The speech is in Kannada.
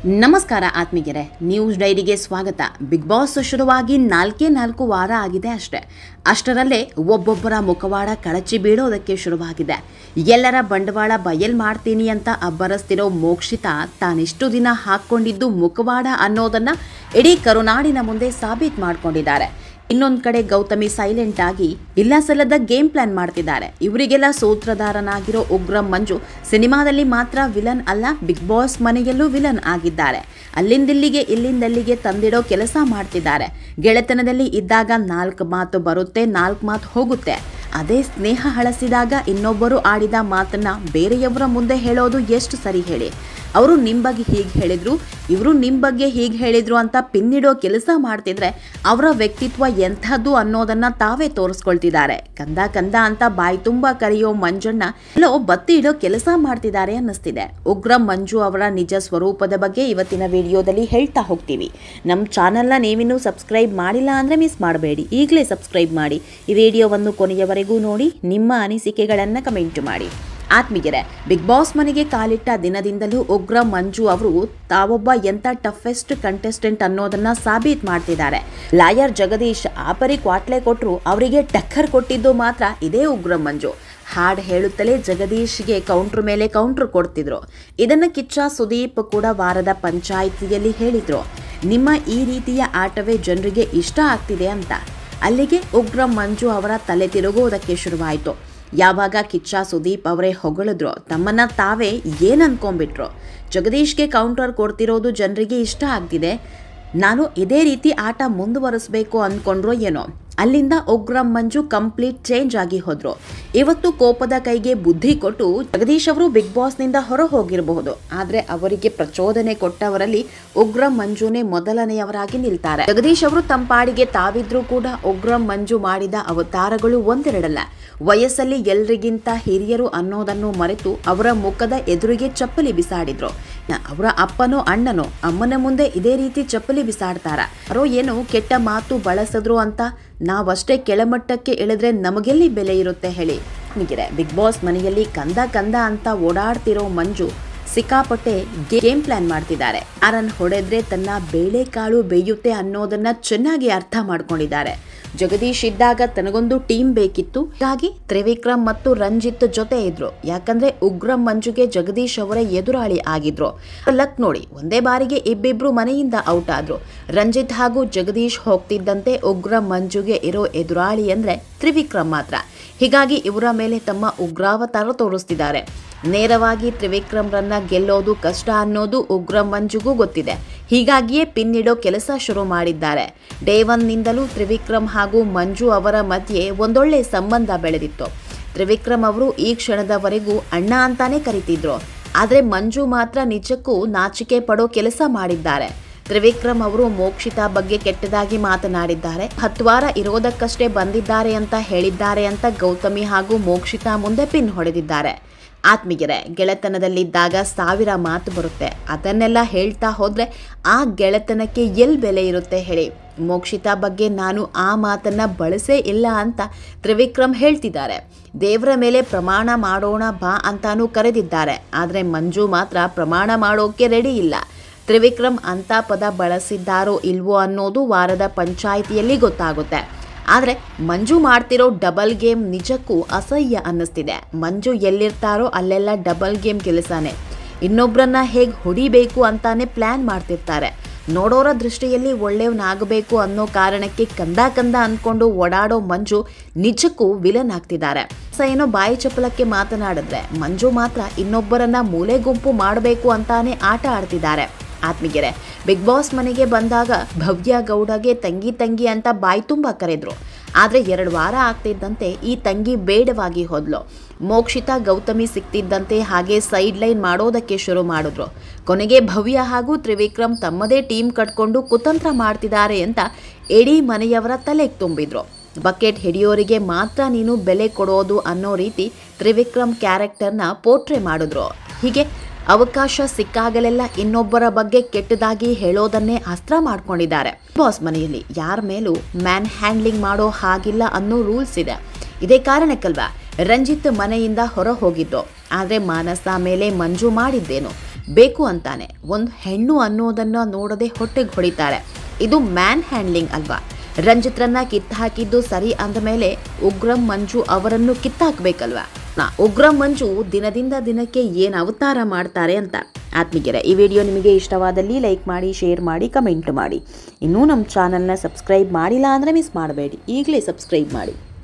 ನಮಸ್ಕಾರ ಆತ್ಮೀಗೆರೆ ನ್ಯೂಸ್ ಡೈರಿಗೆ ಸ್ವಾಗತ ಬಿಗ್ ಬಾಸ್ ಶುರುವಾಗಿ ನಾಲ್ಕೇ ನಾಲ್ಕು ವಾರ ಆಗಿದೆ ಅಷ್ಟೇ ಅಷ್ಟರಲ್ಲೇ ಒಬ್ಬೊಬ್ಬರ ಮುಖವಾಡ ಕಳಚಿ ಬೀಳೋದಕ್ಕೆ ಶುರುವಾಗಿದೆ ಎಲ್ಲರ ಬಂಡವಾಳ ಬಯಲ್ ಮಾಡ್ತೀನಿ ಅಂತ ಅಬ್ಬರಸ್ತಿರೋ ಮೋಕ್ಷಿತ ತಾನಿಷ್ಟು ದಿನ ಹಾಕ್ಕೊಂಡಿದ್ದು ಮುಖವಾಡ ಅನ್ನೋದನ್ನ ಇಡೀ ಕರುನಾಡಿನ ಮುಂದೆ ಸಾಬೀತು ಮಾಡ್ಕೊಂಡಿದ್ದಾರೆ ಇನ್ನೊಂದ್ ಕಡೆ ಗೌತಮಿ ಸೈಲೆಂಟ್ ಆಗಿ ಇಲ್ಲ ಸಲ್ಲದ ಗೇಮ್ ಪ್ಲಾನ್ ಮಾಡ್ತಿದ್ದಾರೆ ಇವರಿಗೆಲ್ಲ ಸೂತ್ರಧಾರನಾಗಿರೋ ಉಗ್ರ ಮಂಜು ಸಿನಿಮಾದಲ್ಲಿ ಮಾತ್ರ ವಿಲನ್ ಅಲ್ಲ ಬಿಗ್ ಬಾಸ್ ಮನೆಯಲ್ಲೂ ವಿಲನ್ ಆಗಿದ್ದಾರೆ ಅಲ್ಲಿಂದಿಲ್ಲಿಗೆ ಇಲ್ಲಿಂದಲ್ಲಿಗೆ ತಂದಿಡೋ ಕೆಲಸ ಮಾಡ್ತಿದ್ದಾರೆ ಗೆಳೆತನದಲ್ಲಿ ಇದ್ದಾಗ ನಾಲ್ಕು ಮಾತು ಬರುತ್ತೆ ನಾಲ್ಕು ಮಾತು ಹೋಗುತ್ತೆ ಅದೇ ಸ್ನೇಹ ಹಳಸಿದಾಗ ಇನ್ನೊಬ್ಬರು ಆಡಿದ ಮಾತನ್ನ ಬೇರೆಯವರ ಮುಂದೆ ಹೇಳೋದು ಎಷ್ಟು ಸರಿ ಹೇಳಿ ಅವರು ನಿಮ್ಮ ಬಗ್ಗೆ ಹೀಗೆ ಹೇಳಿದ್ರು ಇವರು ನಿಮ್ಮ ಬಗ್ಗೆ ಹೀಗೆ ಹೇಳಿದ್ರು ಅಂತ ಪಿನ್ನಿಡೋ ಕೆಲಸ ಮಾಡ್ತಿದ್ರೆ ಅವರ ವ್ಯಕ್ತಿತ್ವ ಎಂಥದ್ದು ಅನ್ನೋದನ್ನ ತಾವೇ ತೋರಿಸ್ಕೊಳ್ತಿದ್ದಾರೆ ಕಂದ ಕಂದ ಅಂತ ಬಾಯಿ ತುಂಬ ಕರೆಯೋ ಮಂಜಣ್ಣ ಎಲ್ಲೋ ಬತ್ತಿ ಇಡೋ ಕೆಲಸ ಮಾಡ್ತಿದ್ದಾರೆ ಅನ್ನಿಸ್ತಿದೆ ಉಗ್ರ ಮಂಜು ಅವರ ನಿಜ ಸ್ವರೂಪದ ಬಗ್ಗೆ ಇವತ್ತಿನ ವಿಡಿಯೋದಲ್ಲಿ ಹೇಳ್ತಾ ಹೋಗ್ತೀವಿ ನಮ್ಮ ಚಾನಲ್ನ ನೀವಿನ್ನೂ ಸಬ್ಸ್ಕ್ರೈಬ್ ಮಾಡಿಲ್ಲ ಅಂದರೆ ಮಿಸ್ ಮಾಡಬೇಡಿ ಈಗಲೇ ಸಬ್ಸ್ಕ್ರೈಬ್ ಮಾಡಿ ಈ ವಿಡಿಯೋವನ್ನು ಕೊನೆಯವರೆಗೂ ನೋಡಿ ನಿಮ್ಮ ಅನಿಸಿಕೆಗಳನ್ನು ಕಮೆಂಟ್ ಮಾಡಿ ಆತ್ಮೀಗೆರೆ ಬಿಗ್ ಬಾಸ್ ಮನೆಗೆ ಕಾಲಿಟ್ಟ ದಿನದಿಂದಲೂ ಉಗ್ರ ಮಂಜು ಅವರು ತಾವೊಬ್ಬ ಎಂಥ ಟಫೆಸ್ಟ್ ಕಂಟೆಸ್ಟೆಂಟ್ ಅನ್ನೋದನ್ನ ಸಾಬೀತ್ ಮಾಡ್ತಿದ್ದಾರೆ ಲಾಯರ್ ಜಗದೀಶ್ ಆಪರಿ ಕ್ವಾಟ್ಲೆ ಕೊಟ್ಟರು ಅವರಿಗೆ ಟಕ್ಕರ್ ಕೊಟ್ಟಿದ್ದು ಮಾತ್ರ ಇದೇ ಉಗ್ರ ಮಂಜು ಹಾಡು ಹೇಳುತ್ತಲೇ ಜಗದೀಶ್ಗೆ ಕೌಂಟ್ರ್ ಮೇಲೆ ಕೌಂಟ್ರ್ ಕೊಡ್ತಿದ್ರು ಇದನ್ನ ಕಿಚ್ಚ ಸುದೀಪ್ ಕೂಡ ವಾರದ ಪಂಚಾಯಿತಿಯಲ್ಲಿ ಹೇಳಿದ್ರು ನಿಮ್ಮ ಈ ರೀತಿಯ ಆಟವೇ ಜನರಿಗೆ ಇಷ್ಟ ಆಗ್ತಿದೆ ಅಂತ ಅಲ್ಲಿಗೆ ಉಗ್ರ ಮಂಜು ಅವರ ತಲೆ ತಿರುಗೋದಕ್ಕೆ ಶುರುವಾಯಿತು ಯಾವಾಗ ಕಿಚ್ಚ ಸುದೀಪ್ ಅವರೇ ಹೊಗಳಿದ್ರು ತಮ್ಮನ್ನ ತಾವೇ ಏನ್ ಅನ್ಕೊಂಡ್ಬಿಟ್ರು ಜಗದೀಶ್ಗೆ ಕೌಂಟರ್ ಕೊಡ್ತಿರೋದು ಜನರಿಗೆ ಇಷ್ಟ ಆಗ್ತಿದೆ ನಾನು ಇದೇ ರೀತಿ ಆಟ ಮುಂದುವರಿಸಬೇಕು ಅಂದ್ಕೊಂಡ್ರೋ ಏನೋ ಅಲ್ಲಿಂದ ಉಗ್ರ ಮಂಜು ಕಂಪ್ಲೀಟ್ ಚೇಂಜ್ ಆಗಿ ಹೋದ್ರು ಇವತ್ತು ಕೋಪದ ಕೈಗೆ ಬುದ್ಧಿ ಕೊಟ್ಟು ಜಗದೀಶ್ ಅವರು ಬಿಗ್ ಬಾಸ್ನಿಂದ ಹೊರ ಹೋಗಿರಬಹುದು ಆದ್ರೆ ಅವರಿಗೆ ಪ್ರಚೋದನೆ ಕೊಟ್ಟವರಲ್ಲಿ ಉಗ್ರ ಮಂಜುನೇ ಮೊದಲನೆಯವರಾಗಿ ನಿಲ್ತಾರೆ ಜಗದೀಶ್ ಅವರು ತಂಪಾಡಿಗೆ ತಾವಿದ್ರೂ ಕೂಡ ಉಗ್ರ ಮಂಜು ಮಾಡಿದ ಅವತಾರಗಳು ಒಂದೆರಡಲ್ಲ ವಯಸ್ಸಲ್ಲಿ ಎಲ್ರಿಗಿಂತ ಹಿರಿಯರು ಅನ್ನೋದನ್ನು ಮರೆತು ಅವರ ಮುಖದ ಎದುರಿಗೆ ಚಪ್ಪಲಿ ಬಿಸಾಡಿದ್ರು ಅವರ ಅಪ್ಪನೋ ಅಣ್ಣನೋ ಅಮ್ಮನ ಮುಂದೆ ಇದೇ ರೀತಿ ಚಪ್ಪಲಿ ಬಿಸಾಡ್ತಾರ ಯಾರೋ ಏನೋ ಕೆಟ್ಟ ಮಾತು ಬಳಸಿದ್ರು ಅಂತ ನಾವಷ್ಟೇ ಕೆಳಮಟ್ಟಕ್ಕೆ ಇಳಿದ್ರೆ ನಮಗೆಲ್ಲಿ ಬೆಲೆ ಇರುತ್ತೆ ಹೇಳಿ ನಿಗಿರೆ ಬಿಗ್ ಬಾಸ್ ಮನೆಯಲ್ಲಿ ಕಂದ ಕಂದ ಅಂತ ಓಡಾಡ್ತಿರೋ ಮಂಜು ಸಿಕ್ಕಾಪಟ್ಟೆ ಗೇಮ್ ಪ್ಲಾನ್ ಮಾಡ್ತಿದ್ದಾರೆ ಯಾರನ್ನ ಹೊಡೆದ್ರೆ ತನ್ನ ಬೇಳೆಕಾಳು ಬೇಯುತ್ತೆ ಅನ್ನೋದನ್ನ ಚೆನ್ನಾಗಿ ಅರ್ಥ ಮಾಡ್ಕೊಂಡಿದ್ದಾರೆ ಜಗದೀಶ್ ಇದ್ದಾಗ ತನಗೊಂದು ಟೀಮ್ ಬೇಕಿತ್ತು ಹೀಗಾಗಿ ತ್ರಿವಿಕ್ರಮ್ ಮತ್ತು ರಂಜಿತ್ ಜೊತೆ ಇದ್ರು ಯಾಕಂದ್ರೆ ಉಗ್ರ ಮಂಜುಗೆ ಜಗದೀಶ್ ಅವರ ಎದುರಾಳಿ ಆಗಿದ್ರು ಲಕ್ ನೋಡಿ ಒಂದೇ ಬಾರಿಗೆ ಇಬ್ಬಿಬ್ರು ಮನೆಯಿಂದ ಔಟ್ ಆದ್ರು ರಂಜಿತ್ ಹಾಗೂ ಜಗದೀಶ್ ಹೋಗ್ತಿದ್ದಂತೆ ಉಗ್ರ ಮಂಜುಗೆ ಇರೋ ಎದುರಾಳಿ ಅಂದ್ರೆ ತ್ರಿವಿಕ್ರಮ್ ಮಾತ್ರ ಹೀಗಾಗಿ ಇವರ ಮೇಲೆ ತಮ್ಮ ಉಗ್ರಾವತಾರ ತೋರಿಸ್ತಿದ್ದಾರೆ ನೇರವಾಗಿ ತ್ರಿವಿಕ್ರಮ್ರನ್ನ ಗೆಲ್ಲೋದು ಕಷ್ಟ ಅನ್ನೋದು ಉಗ್ರ ಮಂಜುಗೂ ಗೊತ್ತಿದೆ ಹೀಗಾಗಿಯೇ ಪಿನ್ನಿಡೋ ಕೆಲಸ ಶುರು ಮಾಡಿದ್ದಾರೆ ಡೇ ಒನ್ನಿಂದಲೂ ತ್ರಿವಿಕ್ರಮ್ ಹಾಗೂ ಮಂಜು ಅವರ ಮಧ್ಯೆ ಒಂದೊಳ್ಳೆ ಸಂಬಂಧ ಬೆಳೆದಿತ್ತು ತ್ರಿವಿಕ್ರಮ್ ಅವರು ಈ ಕ್ಷಣದವರೆಗೂ ಅಣ್ಣ ಅಂತಾನೆ ಕರಿತಿದ್ರು ಆದರೆ ಮಂಜು ಮಾತ್ರ ನಿಜಕ್ಕೂ ನಾಚಿಕೆ ಪಡೋ ಕೆಲಸ ಮಾಡಿದ್ದಾರೆ ತ್ರಿವಿಕ್ರಮ್ ಅವರು ಮೋಕ್ಷಿತಾ ಬಗ್ಗೆ ಕೆಟ್ಟದಾಗಿ ಮಾತನಾಡಿದ್ದಾರೆ ಹತ್ತು ವಾರ ಇರೋದಕ್ಕಷ್ಟೇ ಬಂದಿದ್ದಾರೆ ಅಂತ ಹೇಳಿದ್ದಾರೆ ಅಂತ ಗೌತಮಿ ಹಾಗೂ ಮೋಕ್ಷಿತಾ ಮುಂದೆ ಪಿನ್ ಹೊಡೆದಿದ್ದಾರೆ ಆತ್ಮೀಗೆರೆ ಗೆಳೆತನದಲ್ಲಿದ್ದಾಗ ಸಾವಿರ ಮಾತು ಬರುತ್ತೆ ಅದನ್ನೆಲ್ಲ ಹೇಳ್ತಾ ಹೋದ್ರೆ ಆ ಗೆಳೆತನಕ್ಕೆ ಎಲ್ಲಿ ಬೆಲೆ ಇರುತ್ತೆ ಹೇಳಿ ಮೋಕ್ಷಿತಾ ಬಗ್ಗೆ ನಾನು ಆ ಮಾತನ್ನ ಬಳಸೇ ಇಲ್ಲ ಅಂತ ತ್ರಿವಿಕ್ರಮ್ ಹೇಳ್ತಿದ್ದಾರೆ ದೇವರ ಮೇಲೆ ಪ್ರಮಾಣ ಮಾಡೋಣ ಬಾ ಅಂತಾನೂ ಕರೆದಿದ್ದಾರೆ ಆದರೆ ಮಂಜು ಮಾತ್ರ ಪ್ರಮಾಣ ಮಾಡೋಕೆ ರೆಡಿ ಇಲ್ಲ ತ್ರಿವಿಕ್ರಮ್ ಅಂತ ಪದ ಬಳಸಿದ್ದಾರೋ ಇಲ್ವೋ ಅನ್ನೋದು ವಾರದ ಪಂಚಾಯಿತಿಯಲ್ಲಿ ಗೊತ್ತಾಗುತ್ತೆ ಆದರೆ ಮಂಜು ಮಾಡ್ತಿರೋ ಡಬಲ್ ಗೇಮ್ ನಿಜಕ್ಕೂ ಅಸಹ್ಯ ಅನ್ನಿಸ್ತಿದೆ ಮಂಜು ಎಲ್ಲಿರ್ತಾರೋ ಅಲ್ಲೆಲ್ಲ ಡಬಲ್ ಗೇಮ್ ಕೆಲಸನೇ ಇನ್ನೊಬ್ರನ್ನ ಹೇಗೆ ಹೊಡಿಬೇಕು ಅಂತಾನೆ ಪ್ಲ್ಯಾನ್ ಮಾಡ್ತಿರ್ತಾರೆ ನೋಡೋರ ದೃಷ್ಟಿಯಲ್ಲಿ ಒಳ್ಳೆಯವನಾಗಬೇಕು ಅನ್ನೋ ಕಾರಣಕ್ಕೆ ಕಂದ ಕಂದ ಅಂದ್ಕೊಂಡು ಓಡಾಡೋ ಮಂಜು ನಿಜಕ್ಕೂ ವಿಲನ್ ಆಗ್ತಿದ್ದಾರೆ ಸ ಏನೋ ಬಾಯಿ ಚಪ್ಪಲಕ್ಕೆ ಮಾತನಾಡಿದ್ರೆ ಮಂಜು ಮಾತ್ರ ಇನ್ನೊಬ್ಬರನ್ನ ಮೂಲೆ ಗುಂಪು ಮಾಡಬೇಕು ಅಂತಾನೆ ಆಟ ಆಡ್ತಿದ್ದಾರೆ ಆತ್ಮಿಗೆರೆ ಬಿಗ್ ಬಾಸ್ ಮನೆಗೆ ಬಂದಾಗ ಭವ್ಯ ಗೌಡಗೆ ತಂಗಿ ತಂಗಿ ಅಂತ ಬಾಯಿ ತುಂಬ ಕರೆದ್ರು ಆದರೆ ಎರಡು ವಾರ ಆಗ್ತಿದ್ದಂತೆ ಈ ತಂಗಿ ಬೇಡವಾಗಿ ಹೋದ್ಲು ಮೋಕ್ಷಿತಾ ಗೌತಮಿ ಸಿಕ್ತಿದ್ದಂತೆ ಹಾಗೆ ಸೈಡ್ ಲೈನ್ ಮಾಡೋದಕ್ಕೆ ಶುರು ಮಾಡಿದ್ರು ಕೊನೆಗೆ ಭವ್ಯ ಹಾಗೂ ತ್ರಿವಿಕ್ರಮ್ ತಮ್ಮದೇ ಟೀಮ್ ಕಟ್ಕೊಂಡು ಕುತಂತ್ರ ಮಾಡ್ತಿದ್ದಾರೆ ಅಂತ ಇಡೀ ಮನೆಯವರ ತಲೆಗೆ ತುಂಬಿದ್ರು ಬಕೆಟ್ ಹಿಡಿಯೋರಿಗೆ ಮಾತ್ರ ನೀನು ಬೆಲೆ ಕೊಡೋದು ಅನ್ನೋ ರೀತಿ ತ್ರಿವಿಕ್ರಮ್ ಕ್ಯಾರೆಕ್ಟರ್ನ ಪೋರ್ಟ್ರೇ ಮಾಡಿದ್ರು ಹೀಗೆ ಅವಕಾಶ ಸಿಕ್ಕಾಗಲೆಲ್ಲ ಇನ್ನೊಬ್ಬರ ಬಗ್ಗೆ ಕೆಟ್ಟದಾಗಿ ಹೇಳೋದನ್ನೇ ಅಸ್ತ್ರ ಮಾಡ್ಕೊಂಡಿದ್ದಾರೆ ಬಾಸ್ ಮನೆಯಲ್ಲಿ ಯಾರ ಮೇಲೂ ಮ್ಯಾನ್ ಹ್ಯಾಂಡ್ಲಿಂಗ್ ಮಾಡೋ ಹಾಗಿಲ್ಲ ಅನ್ನೋ ರೂಲ್ಸ್ ಇದೆ ಇದೇ ಕಾರಣಕ್ಕಲ್ವಾ ರಂಜಿತ್ ಮನೆಯಿಂದ ಹೊರ ಹೋಗಿದ್ದು ಆದರೆ ಮಾನಸ ಮೇಲೆ ಮಂಜು ಮಾಡಿದ್ದೇನು ಬೇಕು ಅಂತಾನೆ ಒಂದು ಹೆಣ್ಣು ಅನ್ನೋದನ್ನು ನೋಡದೆ ಹೊಟ್ಟೆಗೆ ಹೊಡಿತಾರೆ ಇದು ಮ್ಯಾನ್ ಹ್ಯಾಂಡ್ಲಿಂಗ್ ಅಲ್ವಾ ರಂಜಿತ್ರನ್ನ ಕಿತ್ತಾಕಿದ್ದು ಸರಿ ಅಂದ ಮೇಲೆ ಉಗ್ರಂ ಮಂಜು ಅವರನ್ನು ಕಿತ್ತಾಕ್ಬೇಕಲ್ವಾ ನಾ ಉಗ್ರಂ ಮಂಜು ದಿನದಿಂದ ದಿನಕ್ಕೆ ಏನು ಅವತಾರ ಮಾಡ್ತಾರೆ ಅಂತ ಆತ್ಮೀಗೆರೆ ಈ ವಿಡಿಯೋ ನಿಮಗೆ ಇಷ್ಟವಾದಲ್ಲಿ ಲೈಕ್ ಮಾಡಿ ಶೇರ್ ಮಾಡಿ ಕಮೆಂಟ್ ಮಾಡಿ ಇನ್ನೂ ನಮ್ಮ ಚಾನಲ್ನ ಸಬ್ಸ್ಕ್ರೈಬ್ ಮಾಡಿಲ್ಲ ಅಂದರೆ ಮಿಸ್ ಮಾಡಬೇಡಿ ಈಗಲೇ ಸಬ್ಸ್ಕ್ರೈಬ್ ಮಾಡಿ